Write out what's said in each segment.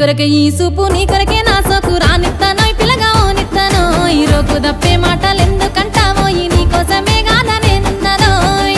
కొరకే ఈ సూపు నీ కొరకే నా సోకు రానిస్తానో పిల్లగా ఓనిస్తానో ఈ రోకు దప్పే మాటలు ఎందుకంటావో ఈ నీ కోసమే కాదా నేనున్నదో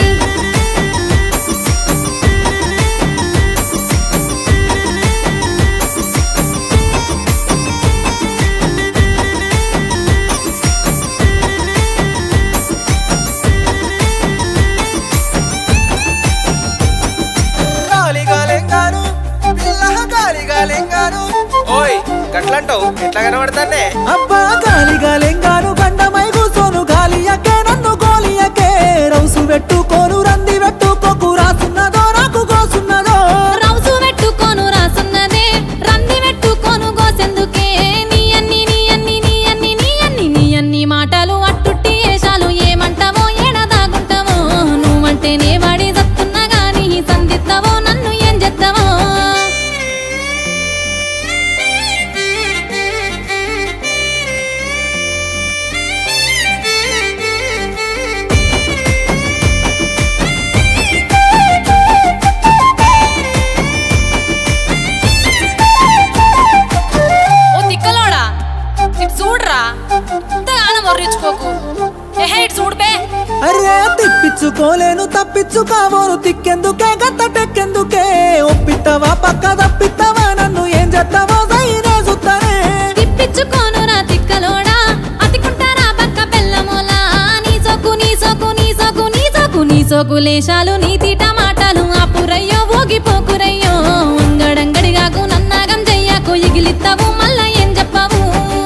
గాలిగా లెంగాను పిల్ల గాలిగా లెంగాను ఓయ్ గట్లంటావు ఎట్లా కనబడతానే అబ్బా గాలి గాలెంగాను గండమై కూసోను గాలియకే నన్ను గోలియకే రౌసు పెట్టుకోను రంది పెట్టుకోకు రాసున్నదో నాకు కోసున్నదో రౌసు పెట్టుకోను రాసున్నదే రంది పెట్టుకోను గోసెందుకే నీ అన్ని నీ అన్ని నీ అన్ని నీ అన్ని నీ అన్ని మాటలు అట్టుట్టి ఏషాలు ఏమంటావో ఏడదాగుంటావో నువ్వంటేనే వాడి చెప్తున్నా గాని సందిస్తావో నన్ను ఏం చెప్తావో ఓ తిక్కలోడా ఇటు చూడరా ఇంతగానం మొర్రించుకోకు ఏహే ఇటు చూడబే అరే తిప్పించుకోలేను తప్పించుకోవోను తిక్కెందుకే గత టెక్కెందుకే ఒప్పిత్తవా పక్క తప్పిత్తవా నన్ను ఏం చేస్తావో సైనే సుత్తనే తిప్పించుకోను రా తిక్కలోడా అతికుంటారా పక్క బెల్లమోలా నీ సోకు నీ సోకు నీ సోకు నీ సోకు నీ సోకు లేశాలు నీ తీట మాటలు ఆపురయ్యో ఊగిపోకురయ్యో అంగడంగడిగాకు నన్నాగం చెయ్యకు ఎగిలిస్తావు మళ్ళా ఏం చెప్పావు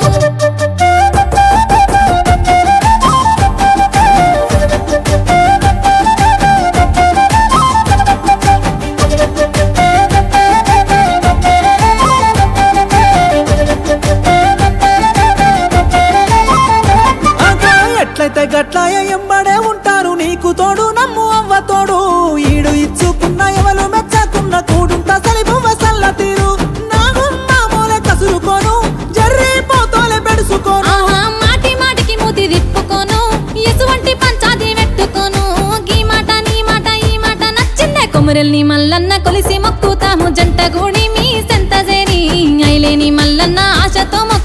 ఆగా ఎట్లయితే గట్లాయ ఎంబడే ఉంటాను నీకు తోడు నమ్ము అవ్వ తోడు ఈడు ఇచ్చుకున్న ఎవలు మెచ్చకున్న కూడుంట సలిపువ్వ సల్ల తీరు నాగు మామూలే కసురుకోను జర్రి పోతోలే పెడుసుకోను ఆహా మాటి మాటికి మూతి తిప్పుకోను ఎసువంటి పంచాది పెట్టుకోను గీ మాట నీ మాట ఈ మాట నచ్చిందే కొమురెల్ని మల్లన్న కొలిసి మొక్కుతాము జంట గూడి మీ సెంత చేరి ఐలేని మల్లన్న ఆశతో మొక్కు